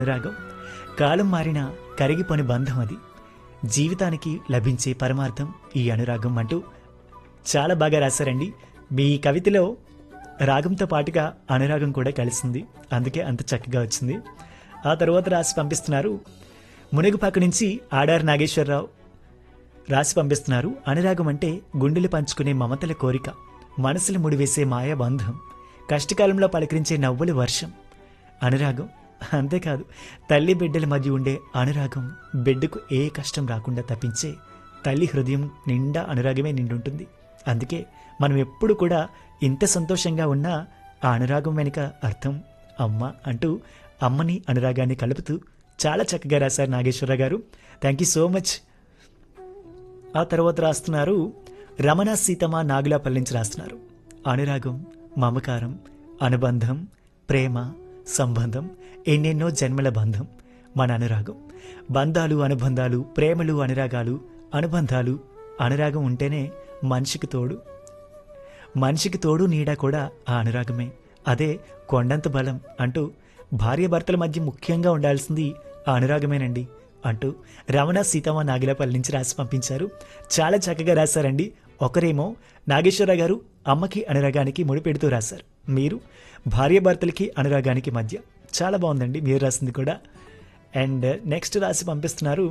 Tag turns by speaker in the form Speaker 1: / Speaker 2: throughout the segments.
Speaker 1: అనురాగం కాలం మారిన కరిగిపోని బంధం అది జీవితానికి లభించే పరమార్థం ఈ అనురాగం అంటూ చాలా బాగా రాశారండి మీ కవితలో రాగంతో పాటుగా అనురాగం కూడా కలిసింది అందుకే అంత చక్కగా వచ్చింది ఆ తర్వాత రాసి పంపిస్తున్నారు మునగుపాక నుంచి ఆడారు నాగేశ్వరరావు రాసి పంపిస్తున్నారు అనురాగం అంటే గుండెలు పంచుకునే మమతల కోరిక మనసులు ముడివేసే మాయా బంధం కష్టకాలంలో పలకరించే నవ్వుల వర్షం అనురాగం అంతేకాదు తల్లి బిడ్డల మధ్య ఉండే అనురాగం బిడ్డకు ఏ కష్టం రాకుండా తప్పించే తల్లి హృదయం నిండా అనురాగమే నిండుంటుంది అందుకే మనం ఎప్పుడు కూడా ఇంత సంతోషంగా ఉన్నా ఆ అనురాగం వెనుక అర్థం అమ్మ అంటూ అమ్మని అనురాగాన్ని కలుపుతూ చాలా చక్కగా రాశారు నాగేశ్వర గారు థ్యాంక్ యూ సో మచ్ ఆ తర్వాత రాస్తున్నారు రమణ సీతమ్మ నాగులాపల్లి నుంచి రాస్తున్నారు అనురాగం మమకారం అనుబంధం ప్రేమ సంబంధం ఎన్నెన్నో జన్మల బంధం మన అనురాగం బంధాలు అనుబంధాలు ప్రేమలు అనురాగాలు అనుబంధాలు అనురాగం ఉంటేనే మనిషికి తోడు మనిషికి తోడు నీడ కూడా ఆ అనురాగమే అదే కొండంత బలం అంటూ భార్యాభర్తల మధ్య ముఖ్యంగా ఉండాల్సింది ఆ అనురాగమేనండి అంటూ రమణ సీతమ్మ నాగిలపల్లి నుంచి రాసి పంపించారు చాలా చక్కగా రాశారండి ఒకరేమో నాగేశ్వర గారు అమ్మకి అనురాగానికి ముడిపెడుతూ రాశారు మీరు భార్యాభర్తలకి అనురాగానికి మధ్య చాలా బాగుందండి మీరు రాసింది కూడా అండ్ నెక్స్ట్ రాసి పంపిస్తున్నారు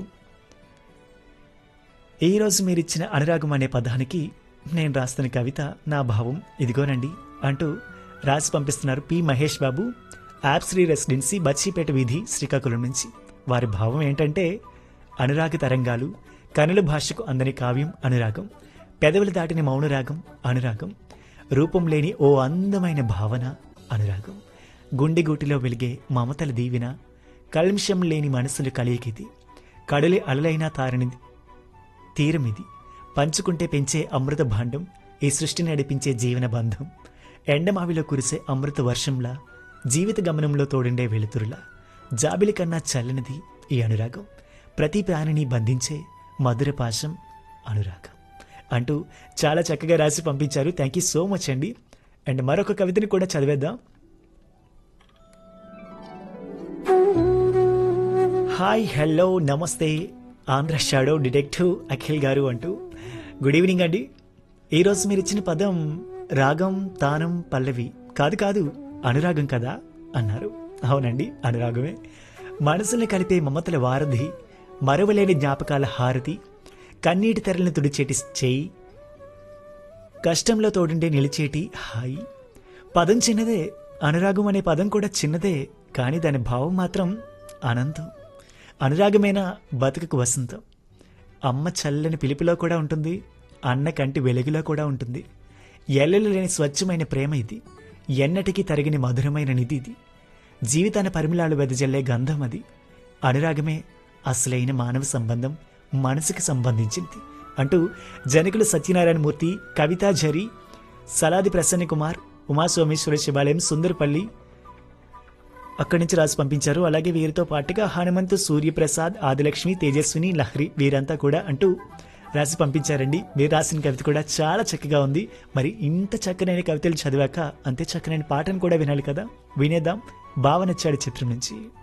Speaker 1: ఈరోజు మీరు ఇచ్చిన అనురాగం అనే పదానికి నేను రాస్తున్న కవిత నా భావం ఇదిగోనండి అంటూ రాసి పంపిస్తున్నారు పి మహేష్ బాబు యాప్శ్రీ రెసిడెన్సీ బచ్చిపేట వీధి శ్రీకాకుళం నుంచి వారి భావం ఏంటంటే అనురాగ తరంగాలు కనుల భాషకు అందని కావ్యం అనురాగం పెదవులు దాటిన మౌనరాగం అనురాగం రూపం లేని ఓ అందమైన భావన అనురాగం గుండె గూటిలో వెలిగే మమతల దీవెన కల్మిషం లేని మనసులు కలియకిది కడలి అలలైనా తారని తీరమిది పంచుకుంటే పెంచే అమృత భాండం ఈ సృష్టిని నడిపించే జీవన బంధం ఎండమావిలో కురిసే అమృత వర్షంలా జీవిత గమనంలో తోడుండే వెలుతురులా జాబిలి కన్నా చల్లనిది ఈ అనురాగం ప్రతి ప్రాణిని బంధించే మధుర పాశం అనురాగం అంటూ చాలా చక్కగా రాసి పంపించారు థ్యాంక్ యూ సో మచ్ అండి అండ్ మరొక కవితని కూడా చదివేద్దాం హాయ్ హలో నమస్తే ఆంధ్ర షాడో డిటెక్టివ్ అఖిల్ గారు అంటూ గుడ్ ఈవినింగ్ అండి ఈరోజు మీరు ఇచ్చిన పదం రాగం తానం పల్లవి కాదు కాదు అనురాగం కదా అన్నారు అవునండి అనురాగమే మనసుల్ని కలిపే మమతల వారధి మరవలేని జ్ఞాపకాల హారతి కన్నీటి తెరలను తుడిచేటి చేయి కష్టంలో తోడుండే నిలిచేటి హాయి పదం చిన్నదే అనురాగం అనే పదం కూడా చిన్నదే కానీ దాని భావం మాత్రం అనంతం అనురాగమైన బతుకుకు వసంతం అమ్మ చల్లని పిలుపులో కూడా ఉంటుంది అన్న కంటి వెలుగులో కూడా ఉంటుంది ఎల్లలు లేని స్వచ్ఛమైన ప్రేమ ఇది ఎన్నటికీ తరిగిన మధురమైన నిధి ఇది జీవితాన్ని పరిమళాలు వెదజల్లే గంధం అది అనురాగమే అసలైన మానవ సంబంధం మనసుకి సంబంధించింది అంటూ జనకుల సత్యనారాయణమూర్తి కవితా జరి సలాది ప్రసన్న కుమార్ ఉమాసోమేశ్వర శివాలయం సుందరపల్లి అక్కడి నుంచి రాసి పంపించారు అలాగే వీరితో పాటుగా హనుమంతు సూర్యప్రసాద్ ఆదిలక్ష్మి తేజస్విని లహరి వీరంతా కూడా అంటూ రాసి పంపించారండి మీరు రాసిన కవిత కూడా చాలా చక్కగా ఉంది మరి ఇంత చక్కనైన కవితలు చదివాక అంతే చక్కనైన పాటను కూడా వినాలి కదా వినేద్దాం భావనచ్చాడు చిత్రం నుంచి